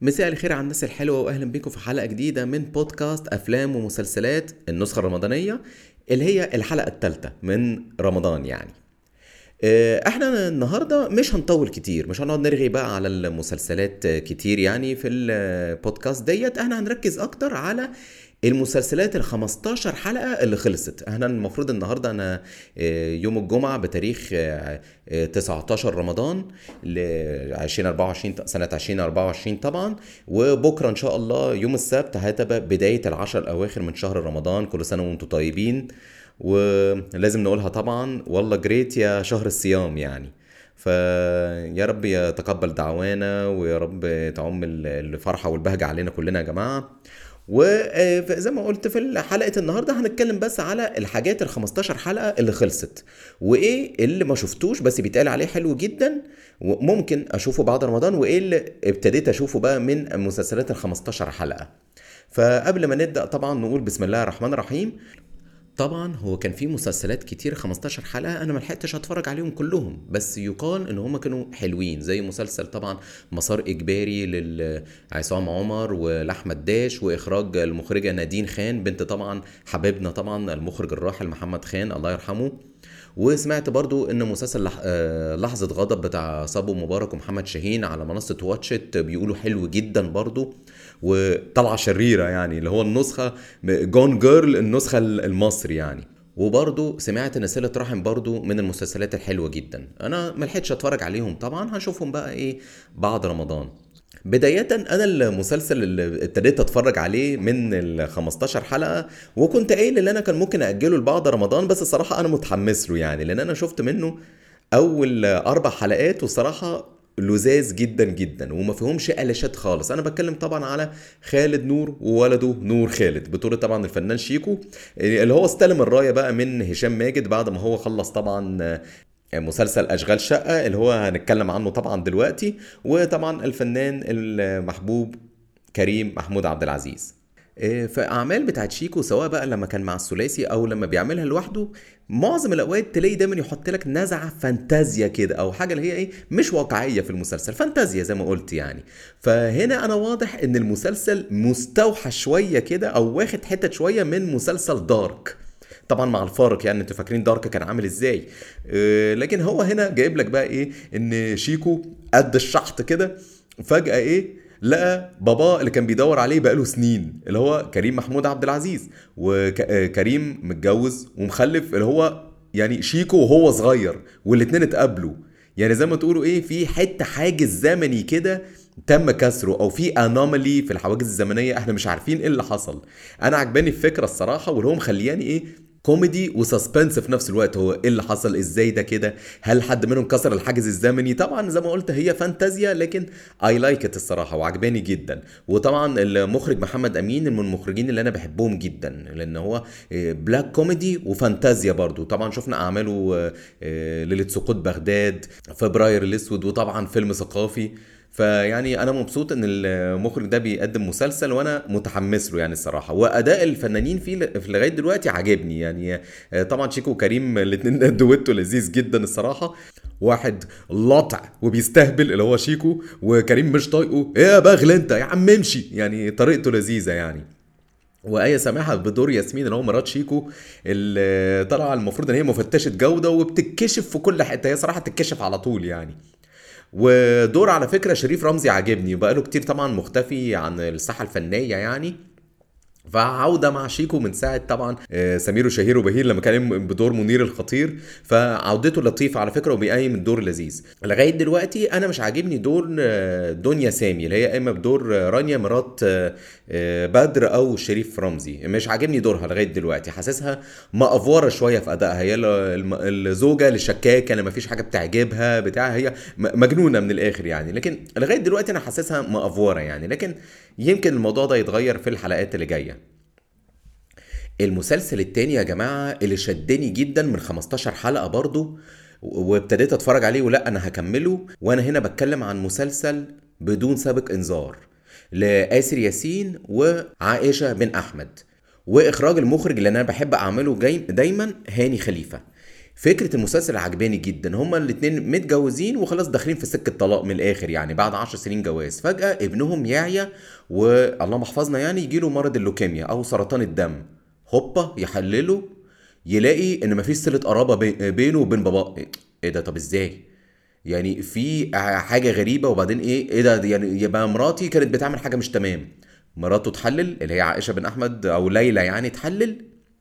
مساء الخير على الناس الحلوة وأهلا بكم في حلقة جديدة من بودكاست أفلام ومسلسلات النسخة الرمضانية اللي هي الحلقة الثالثة من رمضان يعني آه، احنا النهارده مش هنطول كتير مش هنقعد نرغي بقى على المسلسلات كتير يعني في البودكاست ديت احنا هنركز اكتر على المسلسلات ال 15 حلقه اللي خلصت احنا المفروض النهارده انا آه، يوم الجمعه بتاريخ آه، آه، 19 رمضان ل 2024 سنه 2024 طبعا وبكره ان شاء الله يوم السبت هتبقى بدايه العشر الاواخر من شهر رمضان كل سنه وانتم طيبين ولازم نقولها طبعا والله جريت يا شهر الصيام يعني فيا رب يتقبل دعوانا ويا رب تعم الفرحه والبهجه علينا كلنا يا جماعه وزي ما قلت في حلقه النهارده هنتكلم بس على الحاجات ال 15 حلقه اللي خلصت وايه اللي ما شفتوش بس بيتقال عليه حلو جدا وممكن اشوفه بعد رمضان وايه اللي ابتديت اشوفه بقى من مسلسلات ال 15 حلقه فقبل ما نبدا طبعا نقول بسم الله الرحمن الرحيم طبعا هو كان في مسلسلات كتير 15 حلقه انا ما لحقتش اتفرج عليهم كلهم بس يقال ان هم كانوا حلوين زي مسلسل طبعا مسار اجباري لعصام عمر ولاحمد داش واخراج المخرجه نادين خان بنت طبعا حبيبنا طبعا المخرج الراحل محمد خان الله يرحمه وسمعت برضو ان مسلسل لح... آه، لحظة غضب بتاع صابو مبارك ومحمد شاهين على منصة واتشت بيقولوا حلو جدا برضو وطلعة شريرة يعني اللي هو النسخة جون جيرل النسخة المصري يعني وبرضو سمعت ان صلة رحم برضو من المسلسلات الحلوة جدا انا ملحقتش اتفرج عليهم طبعا هشوفهم بقى ايه بعد رمضان بداية أنا المسلسل اللي ابتديت أتفرج عليه من ال 15 حلقة وكنت قايل إن أنا كان ممكن أجله لبعد رمضان بس الصراحة أنا متحمس له يعني لأن أنا شفت منه أول أربع حلقات والصراحة لذاذ جدا جدا وما فيهمش قلاشات خالص انا بتكلم طبعا على خالد نور وولده نور خالد بطولة طبعا الفنان شيكو اللي هو استلم الرايه بقى من هشام ماجد بعد ما هو خلص طبعا مسلسل اشغال شقه اللي هو هنتكلم عنه طبعا دلوقتي وطبعا الفنان المحبوب كريم محمود عبد العزيز في اعمال بتاعت شيكو سواء بقى لما كان مع الثلاثي او لما بيعملها لوحده معظم الاوقات تلاقي دايما يحط لك نزعه فانتازيا كده او حاجه اللي هي ايه مش واقعيه في المسلسل فانتازيا زي ما قلت يعني فهنا انا واضح ان المسلسل مستوحى شويه كده او واخد حته شويه من مسلسل دارك طبعا مع الفارق يعني انتوا فاكرين دارك كان عامل ازاي اه لكن هو هنا جايب لك بقى ايه ان شيكو قد الشحط كده فجاه ايه لقى باباه اللي كان بيدور عليه بقاله سنين اللي هو كريم محمود عبد العزيز وكريم متجوز ومخلف اللي هو يعني شيكو وهو صغير والاتنين اتقابلوا يعني زي ما تقولوا ايه في حته حاجز زمني كده تم كسره او في انومالي في الحواجز الزمنيه احنا مش عارفين ايه اللي حصل انا عجباني الفكره الصراحه واللي هو مخلياني ايه كوميدي وسسبنس في نفس الوقت هو ايه اللي حصل ازاي ده كده هل حد منهم كسر الحاجز الزمني طبعا زي ما قلت هي فانتازيا لكن اي لايك ات الصراحه وعجباني جدا وطبعا المخرج محمد امين من المخرجين اللي انا بحبهم جدا لان هو بلاك كوميدي وفانتازيا برضو طبعا شفنا اعماله ليله سقوط بغداد فبراير الاسود وطبعا فيلم ثقافي فيعني انا مبسوط ان المخرج ده بيقدم مسلسل وانا متحمس له يعني الصراحه واداء الفنانين فيه في لغايه دلوقتي عاجبني يعني طبعا شيكو وكريم الاثنين دويتو لذيذ جدا الصراحه واحد لطع وبيستهبل اللي هو شيكو وكريم مش طايقه ايه يا بغل انت يا عم امشي يعني طريقته لذيذه يعني وآية سامحة بدور ياسمين اللي هو مرات شيكو اللي طالعة المفروض ان هي مفتشة جودة وبتتكشف في كل حتة هي صراحة تتكشف على طول يعني ودور على فكره شريف رمزي عاجبني بقاله كتير طبعا مختفي عن الساحه الفنيه يعني فعودة مع شيكو من ساعة طبعا سمير وشهير وبهير لما كان بدور منير الخطير فعودته لطيفة على فكرة وبيقيم الدور لذيذ لغاية دلوقتي أنا مش عاجبني دور دنيا سامي اللي هي قايمة بدور رانيا مرات بدر أو شريف رمزي مش عاجبني دورها لغاية دلوقتي حاسسها مأفورة شوية في أدائها هي الزوجة الشكاكة اللي مفيش حاجة بتعجبها بتاع هي مجنونة من الآخر يعني لكن لغاية دلوقتي أنا حاسسها مأفورة يعني لكن يمكن الموضوع ده يتغير في الحلقات اللي جايه المسلسل التاني يا جماعة اللي شدني جدا من 15 حلقة برضو وابتديت اتفرج عليه ولا انا هكمله وانا هنا بتكلم عن مسلسل بدون سابق انذار لآسر ياسين وعائشة بن احمد واخراج المخرج اللي انا بحب اعمله دايما هاني خليفة فكرة المسلسل عجباني جدا هما الاتنين متجوزين وخلاص داخلين في سكة طلاق من الآخر يعني بعد عشر سنين جواز فجأة ابنهم يعيا واللهم احفظنا يعني يجيله مرض اللوكيميا أو سرطان الدم هوبا يحلله يلاقي إن مفيش صلة قرابة بي- بينه وبين باباه إيه ده طب إزاي؟ يعني في حاجة غريبة وبعدين إيه إيه ده يعني يبقى مراتي كانت بتعمل حاجة مش تمام مراته تحلل اللي هي عائشة بن أحمد أو ليلى يعني تحلل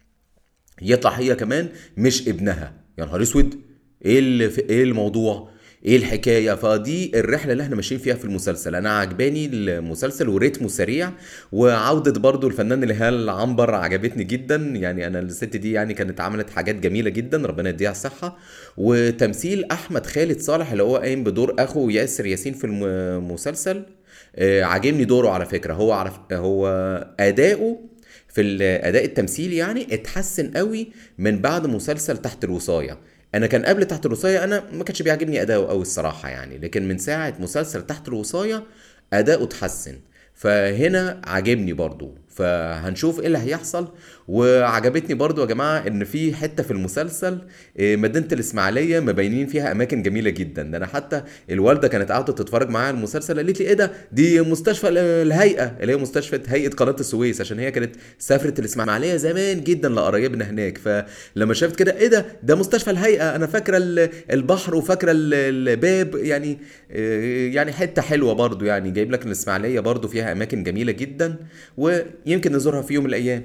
يطلع هي كمان مش ابنها يا نهار اسود ايه اللي في ايه الموضوع ايه الحكايه فدي الرحله اللي احنا ماشيين فيها في المسلسل انا عجباني المسلسل وريتمه سريع وعوده برضو الفنان الهال عنبر عجبتني جدا يعني انا الست دي يعني كانت عملت حاجات جميله جدا ربنا يديها الصحه وتمثيل احمد خالد صالح اللي هو قايم بدور اخو ياسر ياسين في المسلسل آه، عاجبني دوره على فكره هو عارف هو اداؤه في الاداء التمثيلي يعني اتحسن قوي من بعد مسلسل تحت الوصايه انا كان قبل تحت الوصايه انا ما كانش بيعجبني اداؤه قوي الصراحه يعني لكن من ساعه مسلسل تحت الوصايه اداؤه اتحسن فهنا عاجبني برضو فهنشوف ايه اللي هيحصل وعجبتني برضو يا جماعه ان في حته في المسلسل إيه، مدينه الاسماعيليه مبينين فيها اماكن جميله جدا ده انا حتى الوالده كانت قاعده تتفرج معايا على المسلسل قالت لي ايه ده دي مستشفى ال- الهيئه اللي هي مستشفى هيئه قناه السويس عشان هي كانت سافرت الاسماعيليه زمان جدا لقرايبنا هناك فلما شافت كده ايه ده ده مستشفى الهيئه انا فاكره ال- البحر وفاكره ال- الباب يعني إيه، يعني حته حلوه برضو يعني جايب لك الاسماعيليه برضو فيها اماكن جميله جدا ويمكن نزورها في يوم من الايام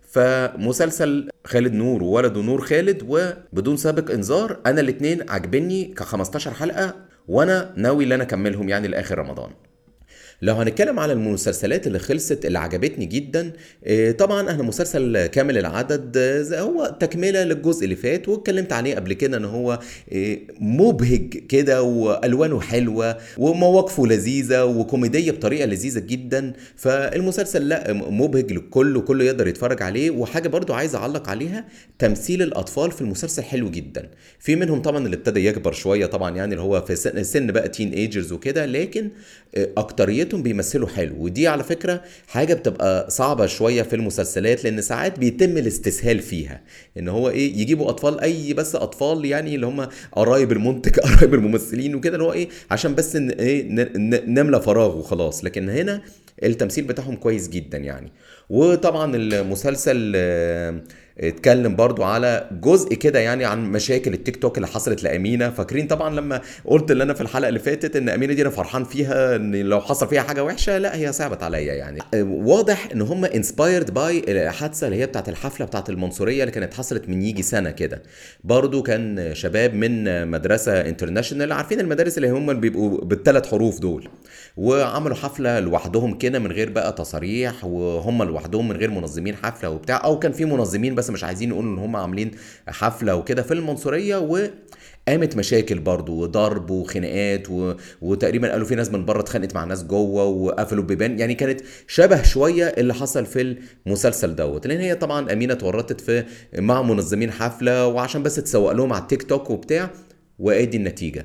فمسلسل خالد نور وولده نور خالد وبدون سابق انذار انا الاتنين عاجبني ك 15 حلقه وانا ناوي ان انا اكملهم يعني لاخر رمضان لو هنتكلم على المسلسلات اللي خلصت اللي عجبتني جدا آه، طبعا احنا مسلسل كامل العدد آه، زي- هو تكمله للجزء اللي فات واتكلمت عليه قبل كده ان هو آه، مبهج كده والوانه حلوه ومواقفه لذيذه وكوميديه بطريقه لذيذه جدا فالمسلسل لا مبهج للكل وكله يقدر يتفرج عليه وحاجه برضو عايز اعلق عليها تمثيل الاطفال في المسلسل حلو جدا في منهم طبعا اللي ابتدى يكبر شويه طبعا يعني اللي هو في سن, سن بقى تين ايجرز وكده لكن آه، اكتريتهم بيمثلوا حلو ودي على فكره حاجه بتبقى صعبه شويه في المسلسلات لان ساعات بيتم الاستسهال فيها ان هو ايه يجيبوا اطفال اي بس اطفال يعني اللي هم قرايب المنتج قرايب الممثلين وكده اللي هو ايه عشان بس ن- ايه ن- ن- نملى فراغ وخلاص لكن هنا التمثيل بتاعهم كويس جدا يعني وطبعا المسلسل آه، اتكلم برضو على جزء كده يعني عن مشاكل التيك توك اللي حصلت لامينه فاكرين طبعا لما قلت اللي انا في الحلقه اللي فاتت ان امينه دي انا فرحان فيها ان لو حصل فيها حاجه وحشه لا هي صعبت عليا يعني آه، واضح ان هم انسبايرد باي الحادثه اللي هي بتاعت الحفله بتاعت المنصوريه اللي كانت حصلت من يجي سنه كده برضو كان شباب من مدرسه انترناشونال عارفين المدارس اللي هم اللي بيبقوا بالثلاث حروف دول وعملوا حفله لوحدهم كده من غير بقى تصاريح وهم لوحدهم من غير منظمين حفله وبتاع او كان في منظمين بس مش عايزين يقولوا ان هم عاملين حفله وكده في المنصوريه و قامت مشاكل برضو وضرب وخناقات و... وتقريبا قالوا في ناس من بره اتخانقت مع ناس جوه وقفلوا بيبان يعني كانت شبه شويه اللي حصل في المسلسل دوت لان هي طبعا امينه اتورطت في مع منظمين حفله وعشان بس تسوق لهم على التيك توك وبتاع وادي النتيجه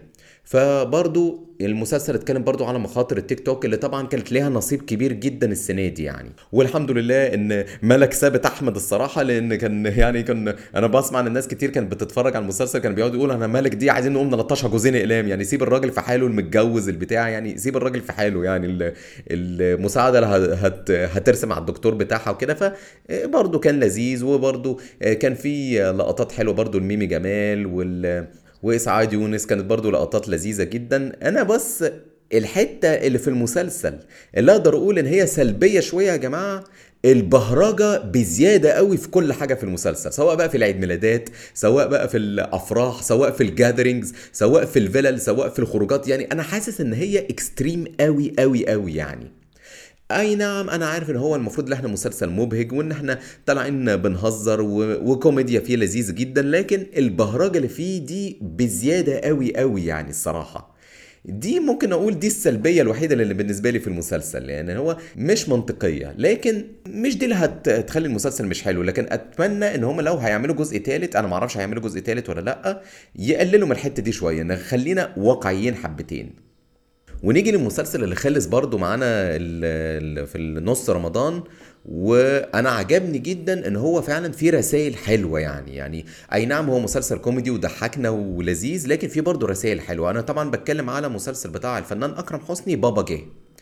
فبرضو المسلسل اتكلم برضو على مخاطر التيك توك اللي طبعا كانت ليها نصيب كبير جدا السنه دي يعني والحمد لله ان ملك ثابت احمد الصراحه لان كان يعني كان انا بسمع ان الناس كتير كانت بتتفرج على المسلسل كان بيقعدوا يقولوا انا ملك دي عايزين نقوم نلطشها جوزين اقلام يعني سيب الراجل في حاله المتجوز البتاع يعني سيب الراجل في حاله يعني ال- المساعده اللي هت هترسم على الدكتور بتاعها وكده فبرضه كان لذيذ وبرضه كان في لقطات حلوه برضه الميمي جمال وال واسعاد يونس كانت برضو لقطات لذيذه جدا انا بس الحته اللي في المسلسل اللي اقدر اقول ان هي سلبيه شويه يا جماعه البهرجه بزياده قوي في كل حاجه في المسلسل سواء بقى في العيد ميلادات سواء بقى في الافراح سواء في الجاذرينجز سواء في الفلل سواء في الخروجات يعني انا حاسس ان هي اكستريم قوي قوي قوي يعني اي نعم انا عارف ان هو المفروض ان احنا مسلسل مبهج وان احنا طالعين بنهزر و... وكوميديا فيه لذيذ جدا لكن البهرجه اللي فيه دي بزياده قوي قوي يعني الصراحه دي ممكن اقول دي السلبيه الوحيده اللي بالنسبه لي في المسلسل لان يعني هو مش منطقيه لكن مش دي اللي هت- هتخلي المسلسل مش حلو لكن اتمنى ان هم لو هيعملوا جزء ثالث انا معرفش هيعملوا جزء ثالث ولا لا يقللوا من الحته دي شويه نخلينا واقعيين حبتين ونيجي للمسلسل اللي خلص برضو معانا ال- ال- في النص رمضان وانا عجبني جدا ان هو فعلا في رسائل حلوه يعني يعني اي نعم هو مسلسل كوميدي وضحكنا ولذيذ لكن في برضه رسائل حلوه انا طبعا بتكلم على مسلسل بتاع الفنان اكرم حسني بابا جه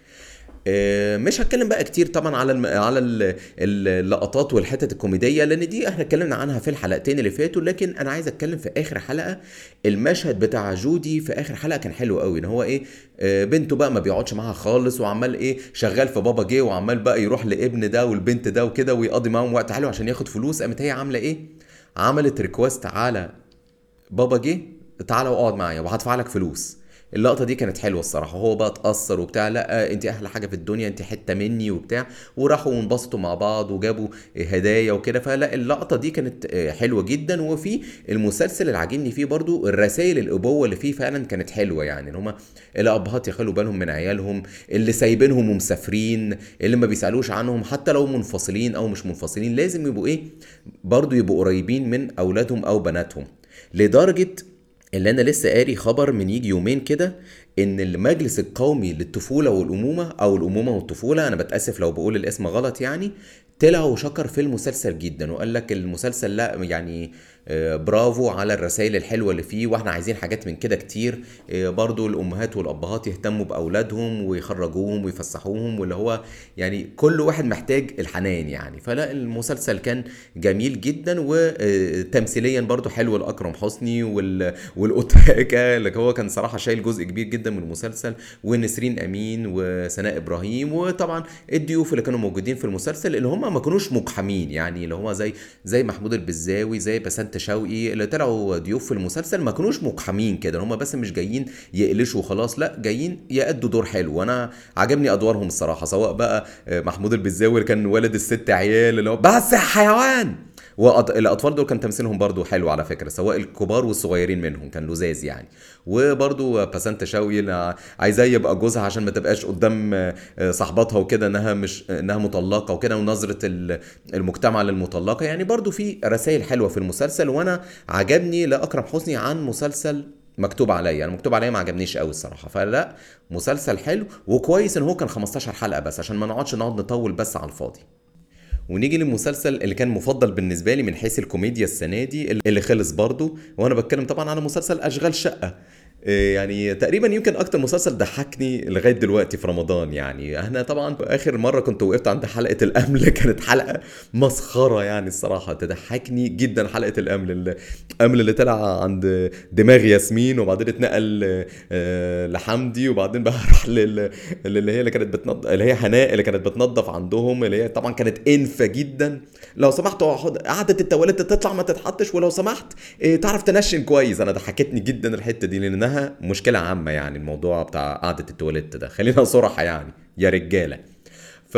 آه، مش هتكلم بقى كتير طبعا على الم... على ال- اللقطات والحتت الكوميديه لان دي احنا اتكلمنا عنها في الحلقتين اللي فاتوا لكن انا عايز اتكلم في اخر حلقه المشهد بتاع جودي في اخر حلقه كان حلو قوي ان هو ايه آه، بنته بقى ما بيقعدش معاها خالص وعمال ايه شغال في بابا جه وعمال بقى يروح لابن ده والبنت ده وكده ويقضي معاهم وقت حلو عشان ياخد فلوس قامت هي عامله ايه عملت ريكوست على بابا جه تعالى واقعد معايا وهدفع لك فلوس اللقطه دي كانت حلوه الصراحه هو بقى اتاثر وبتاع لا انت احلى حاجه في الدنيا انت حته مني وبتاع وراحوا وانبسطوا مع بعض وجابوا هدايا وكده فلا اللقطه دي كانت آه، حلوه جدا وفي المسلسل اللي عاجبني فيه برضو الرسائل الابوه اللي فيه فعلا كانت حلوه يعني ان هما الابهات يخلوا بالهم من عيالهم اللي سايبينهم ومسافرين اللي ما بيسالوش عنهم حتى لو منفصلين او مش منفصلين لازم يبقوا ايه برضو يبقوا قريبين من اولادهم او بناتهم لدرجه اللي انا لسه قاري خبر من يجي يومين كده ان المجلس القومي للطفوله والامومه او الامومه والطفوله انا بتاسف لو بقول الاسم غلط يعني طلع وشكر في المسلسل جدا وقال لك المسلسل لا يعني آه، برافو على الرسائل الحلوه اللي فيه واحنا عايزين حاجات من كده كتير آه، برضو الامهات والابهات يهتموا باولادهم ويخرجوهم ويفسحوهم واللي هو يعني كل واحد محتاج الحنان يعني فلا المسلسل كان جميل جدا وتمثيليا برضو حلو لاكرم حسني وال... والاوتاكا اللي هو كان صراحه شايل جزء كبير جدا من المسلسل ونسرين امين وسناء ابراهيم وطبعا الضيوف اللي كانوا موجودين في المسلسل اللي هم ما كانوش مقحمين يعني اللي هو زي زي محمود البزاوي زي بسنت شوقي اللي طلعوا ضيوف في المسلسل ما كانوش مقحمين كده هم بس مش جايين يقلشوا وخلاص لا جايين يأدوا دور حلو وانا عجبني ادوارهم الصراحه سواء بقى آه، محمود البزاوي اللي كان والد الست عيال اللي هو بس يا حيوان والاطفال دول كان تمثيلهم برضو حلو على فكره سواء الكبار والصغيرين منهم كان لذاذ يعني وبرضو بسنت شوقي اللي عايزاه يبقى جوزها عشان ما تبقاش قدام آه، صاحباتها وكده انها مش انها مطلقه وكده ونظره ال- المجتمع للمطلقه يعني برضو في رسائل حلوه في المسلسل وانا عجبني لاكرم حسني عن مسلسل مكتوب عليا انا مكتوب عليا ما عجبنيش قوي الصراحه فلا مسلسل حلو وكويس ان هو كان 15 حلقه بس عشان ما نقعدش نقعد نطول بس على الفاضي ونيجي للمسلسل اللي كان مفضل بالنسبه لي من حيث الكوميديا السنه دي اللي خلص برضه وانا بتكلم طبعا على مسلسل اشغال شقه إيه يعني تقريبا يمكن اكتر مسلسل ضحكني لغايه دلوقتي في رمضان يعني احنا طبعا اخر مره كنت وقفت عند حلقه الامل كانت حلقه مسخره يعني الصراحه تضحكني جدا حلقه الامل الامل اللي طلع عند دماغ ياسمين وبعدين اتنقل آه، لحمدي وبعدين بقى راح لل- اللي هي اللي كانت بتنضف اللي هي حناء اللي كانت بتنظف عندهم اللي هي طبعا كانت انفه جدا لو سمحت اقعد- قعده التواليت تطلع ما تتحطش ولو سمحت إيه، تعرف تنشن كويس انا ضحكتني جدا الحته دي لانها مشكله عامه يعني الموضوع بتاع قعده التواليت ده خلينا صراحه يعني يا رجاله ف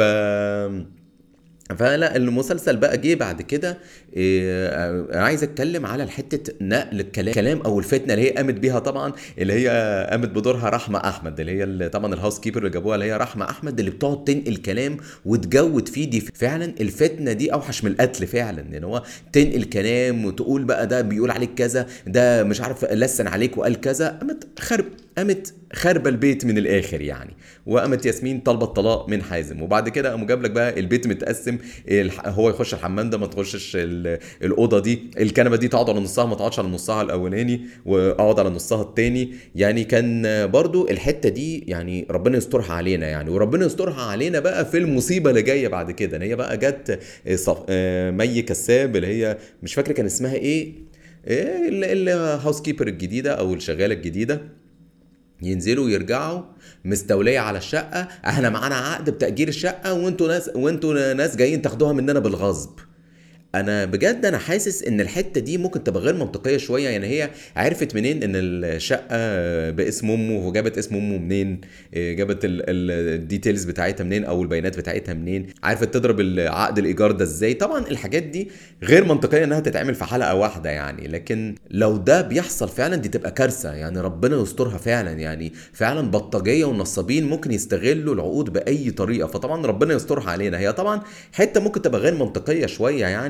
فلا المسلسل بقى جه بعد كده إيه، انا عايز اتكلم على حته نقل الكلام كلام او الفتنه اللي هي قامت بيها طبعا اللي هي قامت بدورها رحمه احمد اللي هي اللي طبعا الهاوس كيبر اللي جابوها اللي هي رحمه احمد اللي بتقعد تنقل كلام وتجود فيه دي فعلا الفتنه دي اوحش من القتل فعلا ان هو تنقل كلام وتقول بقى ده بيقول عليك كذا ده مش عارف لسن عليك وقال كذا قامت خرب قامت خربة البيت من الاخر يعني وقامت ياسمين طالبه الطلاق من حازم وبعد كده قاموا جاب لك بقى البيت متقسم الح- هو يخش الحمام ده ما تخشش ال- الاوضه دي الكنبه دي تقعد على نصها ما تقعدش على نصها الاولاني واقعد على نصها التاني يعني كان برضو الحته دي يعني ربنا يسترها علينا يعني وربنا يسترها علينا بقى في المصيبه اللي جايه بعد كده ان هي بقى جت صف- آه، مي كساب اللي هي مش فاكر كان اسمها ايه إيه الهاوس كيبر الجديده او الشغاله الجديده ينزلوا ويرجعوا مستوليه على الشقه احنا معانا عقد بتاجير الشقه وانتوا ناس وانتوا ناس جايين تاخدوها مننا بالغصب انا بجد انا حاسس ان الحته دي ممكن تبقى غير منطقيه شويه يعني هي عرفت منين ان الشقه باسم امه وجابت اسم امه منين إيه، جابت ال- ال- الديتيلز بتاعتها منين او البيانات بتاعتها منين عرفت تضرب عقد الايجار ده ازاي طبعا الحاجات دي غير منطقيه انها تتعمل في حلقه واحده يعني لكن لو ده بيحصل فعلا دي تبقى كارثه يعني ربنا يسترها فعلا يعني فعلا بلطجيه ونصابين ممكن يستغلوا العقود باي طريقه فطبعا ربنا يسترها علينا هي طبعا حته ممكن تبقى غير منطقيه شويه يعني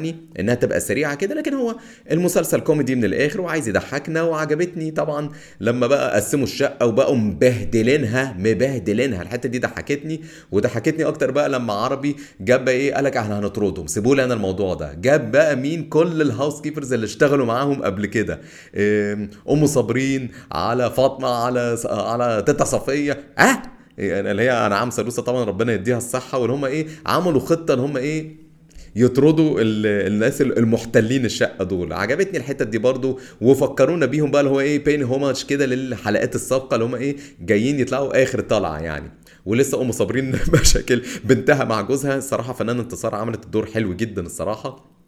يعني انها تبقى سريعه كده لكن هو المسلسل كوميدي من الاخر وعايز يضحكنا وعجبتني طبعا لما بقى قسموا الشقه وبقوا مبهدلينها مبهدلينها الحته دي ضحكتني وضحكتني اكتر بقى لما عربي جاب بقى ايه قال لك احنا هنطردهم سيبوا لي انا الموضوع ده جاب بقى مين كل الهاوس كيبرز اللي اشتغلوا معاهم قبل كده إيه، ام صابرين على فاطمه على على تيتا صفيه اه يعني اللي هي انعام سلوسه طبعا ربنا يديها الصحه واللي هم ايه عملوا خطه ان هم ايه يطردوا ال- الناس المحتلين الشقه دول عجبتني الحته دي برضو وفكرونا بيهم بقى اللي هو ايه بين هوماتش كده للحلقات السابقه اللي هم ايه جايين يطلعوا اخر طلعه يعني ولسه ام صابرين مشاكل بنتها مع جوزها الصراحه فنان انتصار عملت الدور حلو جدا الصراحه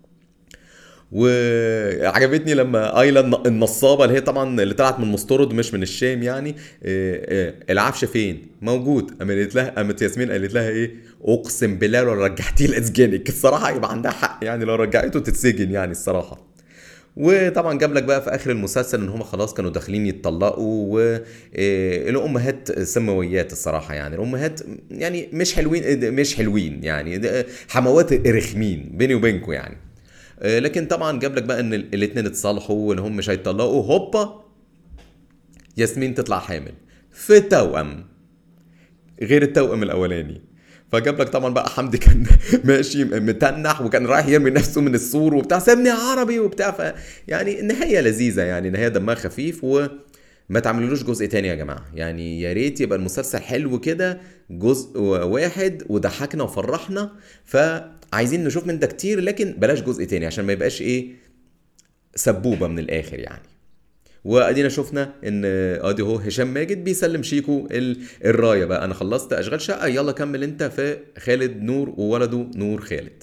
وعجبتني لما ايلا الن- النصابه اللي هي طبعا اللي طلعت من مستورد مش من الشام يعني إيه إيه العفش فين؟ موجود قامت لها قامت ياسمين قالت لها ايه؟ اقسم بالله لو رجعتيه لاسجنك الصراحه يبقى عندها حق يعني لو رجعته تتسجن يعني الصراحه وطبعا جاب لك بقى في اخر المسلسل ان هم خلاص كانوا داخلين يتطلقوا والامهات سماويات الصراحه يعني الامهات يعني مش حلوين مش حلوين يعني ده حموات رخمين بيني وبينكم يعني آه، لكن طبعا جاب لك بقى ان الاثنين اتصالحوا وان هم مش هيطلقوا هوبا ياسمين تطلع حامل في توأم غير التوأم الاولاني فجاب لك طبعا بقى حمدي كان ماشي متنح وكان رايح يرمي نفسه من السور وبتاع سابني عربي وبتاع ف يعني نهايه لذيذه يعني نهايه دمها خفيف وما تعملولوش جزء تاني يا جماعه يعني يا ريت يبقى المسلسل حلو كده جزء واحد وضحكنا وفرحنا فعايزين نشوف من ده كتير لكن بلاش جزء تاني عشان ما يبقاش ايه سبوبه من الاخر يعني وادينا شفنا ان ادي هو هشام ماجد بيسلم شيكو ال- الرايه بقى انا خلصت اشغال شقه يلا كمل انت في خالد نور وولده نور خالد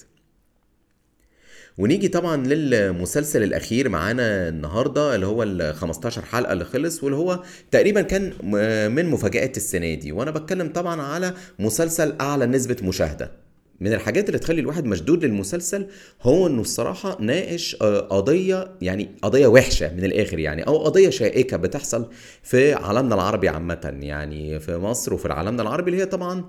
ونيجي طبعا للمسلسل الاخير معانا النهارده اللي هو ال 15 حلقه اللي خلص واللي هو تقريبا كان م- من مفاجات السنه دي وانا بتكلم طبعا على مسلسل اعلى نسبه مشاهده من الحاجات اللي تخلي الواحد مشدود للمسلسل هو انه الصراحه ناقش آه، قضيه يعني قضيه وحشه من الاخر يعني او قضيه شائكه بتحصل في عالمنا العربي عامه يعني في مصر وفي عالمنا العربي اللي هي طبعا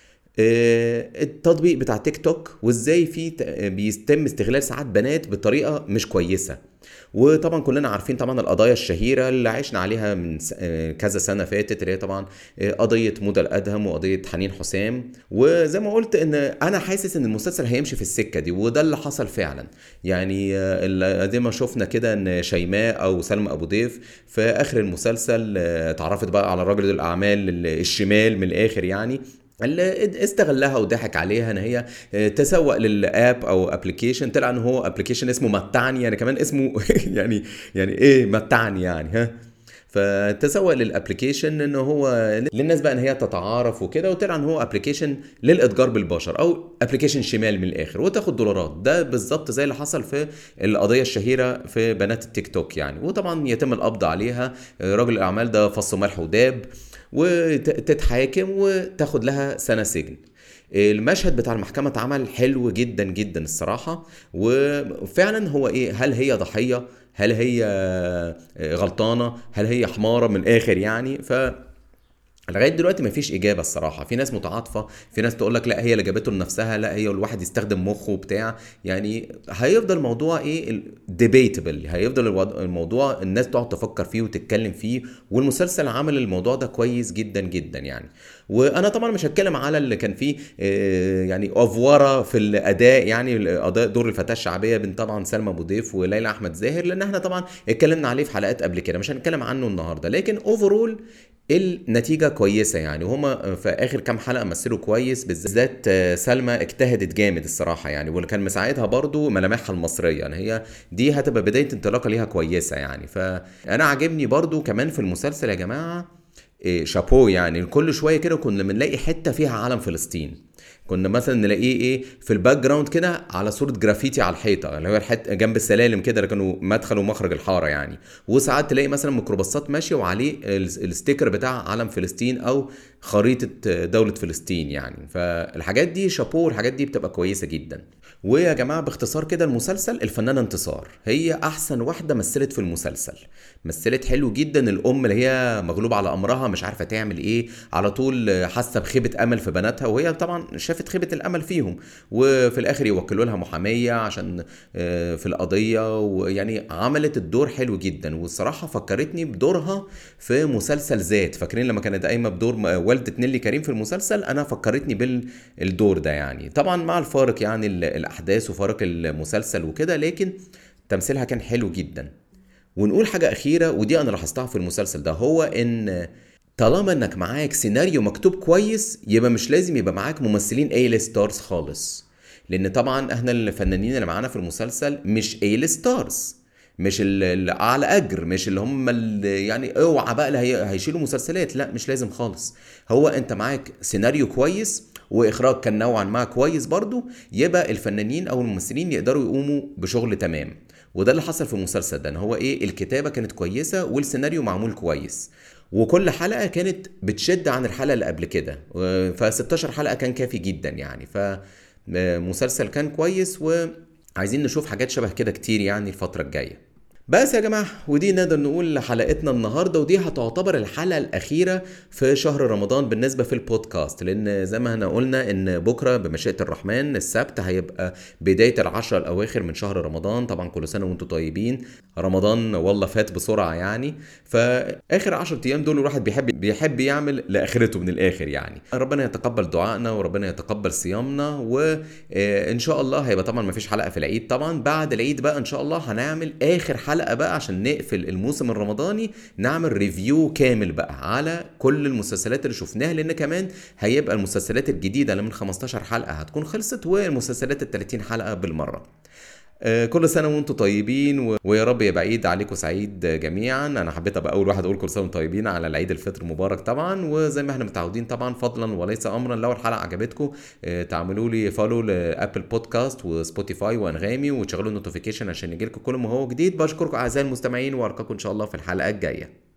آه، التطبيق بتاع تيك توك وازاي في ت- بيتم استغلال ساعات بنات بطريقه مش كويسه وطبعا كلنا عارفين طبعا القضايا الشهيره اللي عشنا عليها من س- آه، كذا سنه فاتت اللي هي طبعا آه، قضيه موضه الادهم وقضيه حنين حسام وزي ما قلت ان انا حاسس ان المسلسل هيمشي في السكه دي وده اللي حصل فعلا يعني آه، ال- زي ما شفنا كده ان شيماء او سلمى ابو ضيف في اخر المسلسل آه، اتعرفت بقى على رجل الاعمال ال- الشمال من الاخر يعني اللي استغلها وضحك عليها ان هي تسوق للاب او ابلكيشن طلع ان هو ابلكيشن اسمه متعني يعني كمان اسمه يعني يعني ايه متعني يعني ها فتسوق للابلكيشن ان هو للناس بقى ان هي تتعارف وكده وطلع ان هو ابلكيشن للاتجار بالبشر او ابلكيشن شمال من الاخر وتاخد دولارات ده بالظبط زي اللي حصل في القضيه الشهيره في بنات التيك توك يعني وطبعا يتم القبض عليها رجل الاعمال ده فص ملح وداب وتتحاكم وتاخد لها سنه سجن المشهد بتاع المحكمة اتعمل حلو جدا جدا الصراحة وفعلا هو ايه هل هي ضحية هل هي غلطانة هل هي حمارة من الآخر يعني ف لغايه دلوقتي مفيش اجابه الصراحه في ناس متعاطفه في ناس تقول لك لا هي اللي جابته لنفسها لا هي الواحد يستخدم مخه وبتاع يعني هيفضل الموضوع ايه ديبيتبل هيفضل الوض- الموضوع الناس تقعد تفكر فيه وتتكلم فيه والمسلسل عمل الموضوع ده كويس جدا جدا يعني وانا طبعا مش هتكلم على اللي كان فيه آه، يعني افوره في الاداء يعني اداء دور الفتاه الشعبيه بين طبعا سلمى ابو ضيف وليلى احمد زاهر لان احنا طبعا اتكلمنا عليه في حلقات قبل كده مش هنتكلم عنه النهارده لكن اوفرول النتيجة كويسة يعني وهما في آخر كام حلقة مثلوا كويس بالذات سلمى اجتهدت جامد الصراحة يعني واللي كان مساعدها برضو ملامحها المصرية يعني هي دي هتبقى بداية انطلاقة ليها كويسة يعني فأنا عاجبني برضو كمان في المسلسل يا جماعة إيه، شابو يعني كل شوية كده كنا بنلاقي حتة فيها علم فلسطين كنا مثلا نلاقيه ايه في الباك جراوند كده على صوره جرافيتي على الحيطه اللي هو الحت جنب السلالم كده اللي كانوا مدخل ومخرج الحاره يعني وساعات تلاقي مثلا ميكروباصات ماشيه وعليه ال- الستيكر بتاع علم فلسطين او خريطه دوله فلسطين يعني فالحاجات دي شابو والحاجات دي بتبقى كويسه جدا ويا جماعه باختصار كده المسلسل الفنانه انتصار هي احسن واحده مثلت في المسلسل مثلت حلو جدا الام اللي هي مغلوبه على امرها مش عارفه تعمل ايه على طول حاسه بخيبه امل في بناتها وهي طبعا شافت خيبه الامل فيهم وفي الاخر يوكلوا لها محاميه عشان آه، في القضيه ويعني عملت الدور حلو جدا والصراحه فكرتني بدورها في مسلسل ذات فاكرين لما كانت قايمه بدور م- والده نيلي كريم في المسلسل انا فكرتني بالدور ده يعني طبعا مع الفارق يعني ال- الاحداث وفارق المسلسل وكده لكن تمثيلها كان حلو جدا ونقول حاجة أخيرة ودي أنا لاحظتها في المسلسل ده هو إن طالما إنك معاك سيناريو مكتوب كويس يبقى مش لازم يبقى معاك ممثلين اي ستارز خالص لأن طبعا احنا الفنانين اللي معانا في المسلسل مش اي ستارز مش ال- اللي اعلى اجر مش اللي هم اللي يعني اوعى بقى اللي هي- هيشيلوا مسلسلات لا مش لازم خالص هو انت معاك سيناريو كويس واخراج كان نوعا ما كويس برضو يبقى الفنانين او الممثلين يقدروا يقوموا بشغل تمام وده اللي حصل في المسلسل ده ان هو ايه الكتابه كانت كويسه والسيناريو معمول كويس وكل حلقه كانت بتشد عن الحلقه اللي قبل كده ف 16 حلقه كان كافي جدا يعني فمسلسل كان كويس وعايزين نشوف حاجات شبه كده كتير يعني الفتره الجايه بس يا جماعة ودي نقدر نقول حلقتنا النهاردة ودي هتعتبر الحلقة الأخيرة في شهر رمضان بالنسبة في البودكاست لأن زي ما احنا قلنا إن بكرة بمشيئة الرحمن السبت هيبقى بداية العشرة الأواخر من شهر رمضان طبعا كل سنة وانتم طيبين رمضان والله فات بسرعة يعني فآخر عشرة أيام دول الواحد بيحب بيحب يعمل لآخرته من الآخر يعني ربنا يتقبل دعائنا وربنا يتقبل صيامنا وإن شاء الله هيبقى طبعا مفيش حلقة في العيد طبعا بعد العيد بقى إن شاء الله هنعمل آخر حلقة بقى عشان نقفل الموسم الرمضاني نعمل ريفيو كامل بقى على كل المسلسلات اللي شفناها لأن كمان هيبقى المسلسلات الجديدة اللي من 15 حلقة هتكون خلصت والمسلسلات ال 30 حلقة بالمرة آه، كل سنة وانتم طيبين و... ويا رب يبقى عيد عليكم سعيد جميعا انا حبيت ابقى اول واحد اقول كل سنة وانتم طيبين على العيد الفطر مبارك طبعا وزي ما احنا متعودين طبعا فضلا وليس امرا لو الحلقة عجبتكم آه، تعملوا لي فولو لابل بودكاست وسبوتيفاي وانغامي وتشغلوا النوتيفيكيشن عشان يجيلكم كل ما هو جديد بشكركم اعزائي المستمعين والقاكم ان شاء الله في الحلقة الجاية